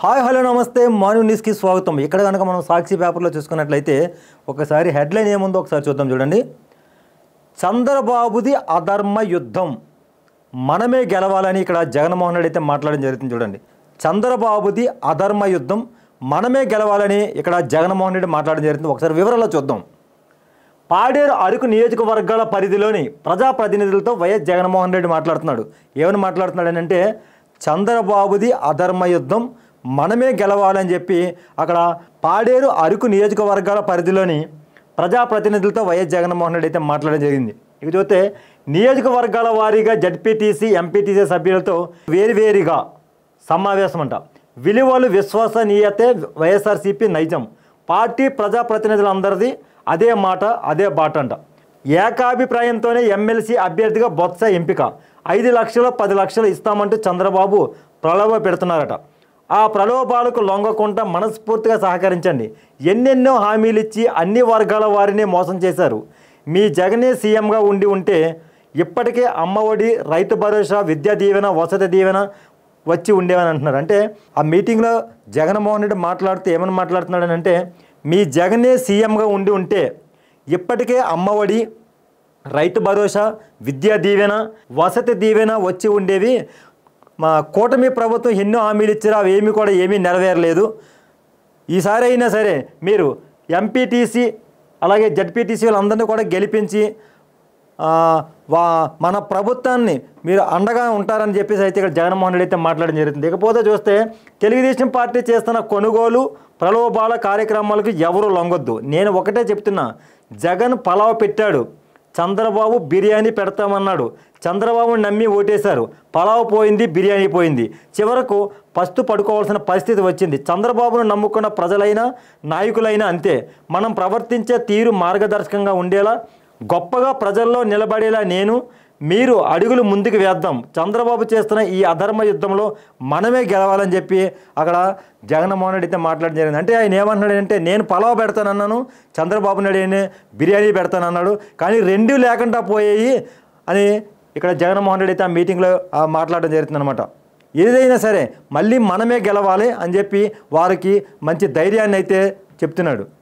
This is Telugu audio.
హాయ్ హలో నమస్తే మార్నింగ్ న్యూస్కి స్వాగతం ఇక్కడ కనుక మనం సాక్షి పేపర్లో చూసుకున్నట్లయితే ఒకసారి హెడ్లైన్ ఏముందో ఒకసారి చూద్దాం చూడండి చంద్రబాబుది అధర్మ యుద్ధం మనమే గెలవాలని ఇక్కడ జగన్మోహన్ రెడ్డి అయితే మాట్లాడడం జరుగుతుంది చూడండి చంద్రబాబుది అధర్మ యుద్ధం మనమే గెలవాలని ఇక్కడ జగన్మోహన్ రెడ్డి మాట్లాడడం జరుగుతుంది ఒకసారి వివరాల్లో చూద్దాం పాడేరు అరకు నియోజకవర్గాల పరిధిలోని ప్రజాప్రతినిధులతో వైఎస్ జగన్మోహన్ రెడ్డి మాట్లాడుతున్నాడు ఏమని మాట్లాడుతున్నాడు అంటే చంద్రబాబుది అధర్మ యుద్ధం మనమే గెలవాలని చెప్పి అక్కడ పాడేరు అరకు నియోజకవర్గాల పరిధిలోని ప్రజాప్రతినిధులతో వైఎస్ జగన్మోహన్ రెడ్డి అయితే మాట్లాడడం జరిగింది ఇక చూస్తే నియోజకవర్గాల వారీగా జడ్పీటీసీ ఎంపీటీసీ సభ్యులతో వేరువేరుగా సమావేశం అంట విలువలు విశ్వసనీయతే వైఎస్ఆర్సీపీ నైజం పార్టీ ప్రజాప్రతినిధులందరిది అదే మాట అదే బాట అంట ఏకాభిప్రాయంతోనే ఎమ్మెల్సీ అభ్యర్థిగా బొత్స ఎంపిక ఐదు లక్షలు పది లక్షలు ఇస్తామంటూ చంద్రబాబు ప్రలోభ పెడుతున్నారట ఆ ప్రలోభాలకు లొంగకుండా మనస్ఫూర్తిగా సహకరించండి ఎన్నెన్నో హామీలు ఇచ్చి అన్ని వర్గాల వారిని మోసం చేశారు మీ జగనే సీఎంగా ఉండి ఉంటే ఇప్పటికే అమ్మఒడి రైతు భరోసా విద్యా దీవెన వసతి దీవెన వచ్చి ఉండేవని అంటున్నారు అంటే ఆ మీటింగ్లో జగన్మోహన్ రెడ్డి మాట్లాడుతూ ఏమని మాట్లాడుతున్నాడని అంటే మీ జగనే సీఎంగా ఉండి ఉంటే ఇప్పటికే అమ్మఒడి రైతు భరోసా విద్యా దీవెన వసతి దీవెన వచ్చి ఉండేవి మా కూటమి ప్రభుత్వం ఎన్నో హామీలు ఇచ్చారు అవి ఏమీ కూడా ఏమీ నెరవేరలేదు ఈసారి అయినా సరే మీరు ఎంపీటీసీ అలాగే జడ్పీటీసీ వాళ్ళందరినీ కూడా గెలిపించి ఆ, వా మన ప్రభుత్వాన్ని మీరు అండగా ఉంటారని చెప్పేసి అయితే ఇక్కడ జగన్మోహన్ రెడ్డి అయితే మాట్లాడడం జరుగుతుంది ఇకపోతే చూస్తే తెలుగుదేశం పార్టీ చేస్తున్న కొనుగోలు ప్రలోభాల కార్యక్రమాలకు ఎవరు లొంగొద్దు నేను ఒకటే చెప్తున్నా జగన్ పలావ్ పెట్టాడు చంద్రబాబు బిర్యానీ పెడతామన్నాడు చంద్రబాబు నమ్మి ఓటేశారు పలావ్ పోయింది బిర్యానీ పోయింది చివరకు పస్తు పడుకోవాల్సిన పరిస్థితి వచ్చింది చంద్రబాబును నమ్ముకున్న ప్రజలైనా నాయకులైనా అంతే మనం ప్రవర్తించే తీరు మార్గదర్శకంగా ఉండేలా గొప్పగా ప్రజల్లో నిలబడేలా నేను మీరు అడుగులు ముందుకు వేద్దాం చంద్రబాబు చేస్తున్న ఈ అధర్మ యుద్ధంలో మనమే గెలవాలని చెప్పి అక్కడ జగన్మోహన్ రెడ్డి అయితే మాట్లాడడం జరిగింది అంటే ఆయన ఏమంటున్నాడంటే నేను పలావ్ పెడతానన్నాను చంద్రబాబు నాయుడు ఏమో బిర్యానీ పెడతానన్నాడు కానీ రెండు లేకుండా పోయాయి అని ఇక్కడ జగన్మోహన్ రెడ్డి అయితే ఆ మీటింగ్లో ఆ మాట్లాడడం జరుగుతుందన్నమాట ఏదైనా సరే మళ్ళీ మనమే గెలవాలి అని చెప్పి వారికి మంచి ధైర్యాన్ని అయితే చెప్తున్నాడు